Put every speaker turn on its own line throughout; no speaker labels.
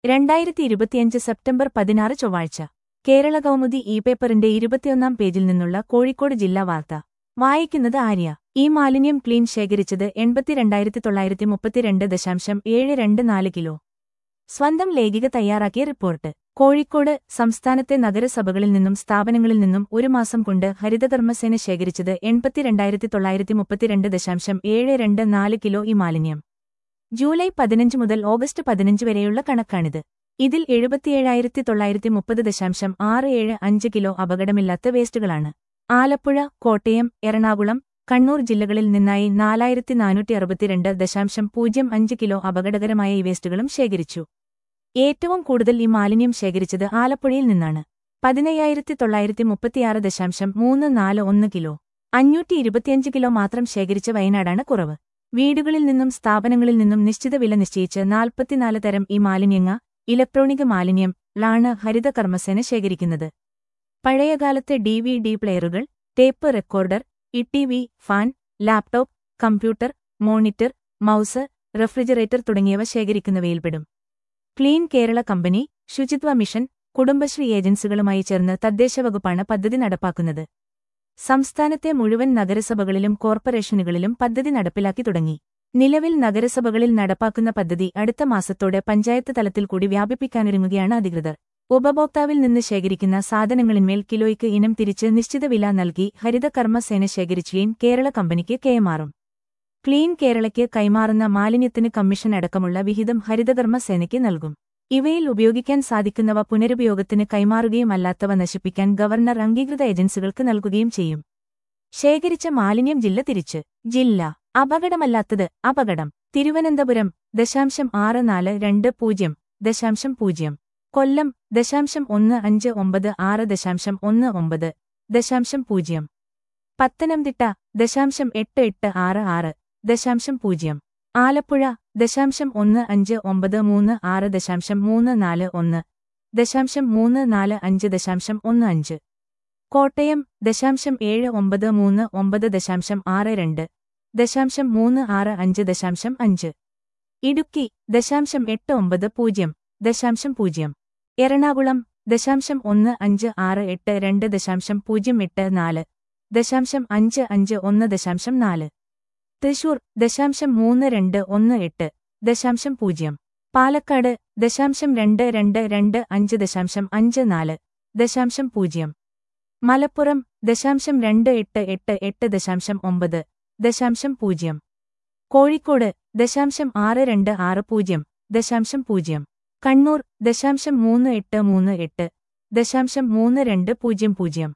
രണ്ടായിരത്തി ഇരുപത്തിയഞ്ച് സെപ്റ്റംബർ പതിനാറ് ചൊവ്വാഴ്ച കേരള കൗമുദി ഇ പേപ്പറിന്റെ ഇരുപത്തിയൊന്നാം പേജിൽ നിന്നുള്ള കോഴിക്കോട് ജില്ലാ വാർത്ത വായിക്കുന്നത് ആര്യ ഈ മാലിന്യം ക്ലീൻ ശേഖരിച്ചത് എൺപത്തിരണ്ടായിരത്തി തൊള്ളായിരത്തി മുപ്പത്തിരണ്ട് ദശാംശം ഏഴ് രണ്ട് നാല് കിലോ സ്വന്തം ലേഖിക തയ്യാറാക്കിയ റിപ്പോർട്ട് കോഴിക്കോട് സംസ്ഥാനത്തെ നഗരസഭകളിൽ നിന്നും സ്ഥാപനങ്ങളിൽ നിന്നും ഒരു മാസം കൊണ്ട് ഹരിതകർമ്മസേന ശേഖരിച്ചത് എൺപത്തിരണ്ടായിരത്തി തൊള്ളായിരത്തി മുപ്പത്തിരണ്ട് ദശാംശം ഏഴ് രണ്ട് നാല് കിലോ ഈ മാലിന്യം ജൂലൈ പതിനഞ്ച് മുതൽ ഓഗസ്റ്റ് പതിനഞ്ച് വരെയുള്ള കണക്കാണിത് ഇതിൽ എഴുപത്തിയേഴായിരത്തി തൊള്ളായിരത്തി മുപ്പത് ദശാംശം ആറ് ഏഴ് അഞ്ച് കിലോ അപകടമില്ലാത്ത വേസ്റ്റുകളാണ് ആലപ്പുഴ കോട്ടയം എറണാകുളം കണ്ണൂർ ജില്ലകളിൽ നിന്നായി നാലായിരത്തി നാനൂറ്റി അറുപത്തിരണ്ട് ദശാംശം പൂജ്യം അഞ്ച് കിലോ അപകടകരമായ ഈ വേസ്റ്റുകളും ശേഖരിച്ചു ഏറ്റവും കൂടുതൽ ഈ മാലിന്യം ശേഖരിച്ചത് ആലപ്പുഴയിൽ നിന്നാണ് പതിനയ്യായിരത്തി തൊള്ളായിരത്തി മുപ്പത്തിയാറ് ദശാംശം മൂന്ന് നാല് ഒന്ന് കിലോ അഞ്ഞൂറ്റി ഇരുപത്തിയഞ്ച് കിലോ മാത്രം ശേഖരിച്ച വയനാടാണ് കുറവ് വീടുകളിൽ നിന്നും സ്ഥാപനങ്ങളിൽ നിന്നും നിശ്ചിത വില നിശ്ചയിച്ച് നാൽപ്പത്തിനാല് തരം ഈ മാലിന്യങ്ങ ഇലക്ട്രോണിക് മാലിന്യം ലാണ് ഹരിത കർമ്മസേന ശേഖരിക്കുന്നത് പഴയകാലത്തെ ഡി വി ഡി പ്ലെയറുകൾ tape recorder E T V fan laptop computer monitor mouse refrigerator തുടങ്ങിയവ ശേഖരിക്കുന്നവയിൽപ്പെടും ക്ലീൻ കേരള കമ്പനി ശുചിത്വ മിഷൻ കുടുംബശ്രീ ഏജൻസികളുമായി ചേർന്ന് തദ്ദേശ വകുപ്പാണ് പദ്ധതി നടപ്പാക്കുന്നത് സംസ്ഥാനത്തെ മുഴുവൻ നഗരസഭകളിലും കോർപ്പറേഷനുകളിലും പദ്ധതി നടപ്പിലാക്കി തുടങ്ങി നിലവിൽ നഗരസഭകളിൽ നടപ്പാക്കുന്ന പദ്ധതി അടുത്ത മാസത്തോടെ പഞ്ചായത്ത് തലത്തിൽ കൂടി വ്യാപിപ്പിക്കാനൊരുങ്ങുകയാണ് അധികൃതർ ഉപഭോക്താവിൽ നിന്ന് ശേഖരിക്കുന്ന സാധനങ്ങളിന്മേൽ കിലോയ്ക്ക് ഇനം തിരിച്ച് നിശ്ചിത വില നൽകി ഹരിത കർമ്മസേന ശേഖരിച്ചുകയും കേരള കമ്പനിക്ക് കൈമാറും ക്ലീൻ കേരളയ്ക്ക് കൈമാറുന്ന മാലിന്യത്തിന് കമ്മീഷൻ അടക്കമുള്ള വിഹിതം ഹരിതകർമ്മ സേനയ്ക്ക് നൽകും ഇവയിൽ ഉപയോഗിക്കാൻ സാധിക്കുന്നവ പുനരുപയോഗത്തിന് കൈമാറുകയും അല്ലാത്തവ നശിപ്പിക്കാൻ ഗവർണർ അംഗീകൃത ഏജൻസികൾക്ക് നൽകുകയും ചെയ്യും ശേഖരിച്ച മാലിന്യം ജില്ല തിരിച്ച് ജില്ല അപകടമല്ലാത്തത് അപകടം തിരുവനന്തപുരം ദശാംശം ആറ് നാല് രണ്ട് പൂജ്യം ദശാംശം പൂജ്യം കൊല്ലം ദശാംശം ഒന്ന് അഞ്ച് ഒമ്പത് ആറ് ദശാംശം ഒന്ന് ഒമ്പത് ദശാംശം പൂജ്യം പത്തനംതിട്ട ദശാംശം എട്ട് എട്ട് ആറ് ആറ് ദശാംശം പൂജ്യം ആലപ്പുഴ ദശാംശം ഒന്ന് അഞ്ച് ഒമ്പത് മൂന്ന് ആറ് ദശാംശം മൂന്ന് നാല് ഒന്ന് ദശാംശം മൂന്ന് നാല് അഞ്ച് ദശാംശം ഒന്ന് അഞ്ച് കോട്ടയം ദശാംശം ഏഴ് ഒമ്പത് മൂന്ന് ഒമ്പത് ദശാംശം ആറ് രണ്ട് ദശാംശം മൂന്ന് ആറ് അഞ്ച് ദശാംശം അഞ്ച് ഇടുക്കി ദശാംശം എട്ട് ഒമ്പത് പൂജ്യം ദശാംശം പൂജ്യം എറണാകുളം ദശാംശം ഒന്ന് അഞ്ച് ആറ് എട്ട് രണ്ട് ദശാംശം പൂജ്യം എട്ട് നാല് ദശാംശം അഞ്ച് അഞ്ച് ഒന്ന് ദശാംശം നാല് തൃശൂർ ദശാംശം മൂന്ന് രണ്ട് ഒന്ന് എട്ട് ദശാംശം പൂജ്യം പാലക്കാട് ദശാംശം രണ്ട് രണ്ട് രണ്ട് അഞ്ച് ദശാംശം അഞ്ച് നാല് ദശാംശം പൂജ്യം മലപ്പുറം ദശാംശം രണ്ട് എട്ട് എട്ട് എട്ട് ദശാംശം ഒമ്പത് ദശാംശം പൂജ്യം കോഴിക്കോട് ദശാംശം ആറ് രണ്ട് ആറ് പൂജ്യം ദശാംശം പൂജ്യം കണ്ണൂർ ദശാംശം മൂന്ന് എട്ട് മൂന്ന് എട്ട് ദശാംശം മൂന്ന് രണ്ട് പൂജ്യം പൂജ്യം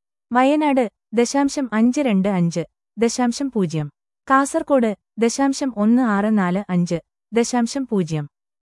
വയനാട് ദശാംശം അഞ്ച് രണ്ട് അഞ്ച് ദശാംശം പൂജ്യം കാസർകോട് ദശാംശം ഒന്ന് ആറ് നാല് അഞ്ച് ദശാംശം പൂജ്യം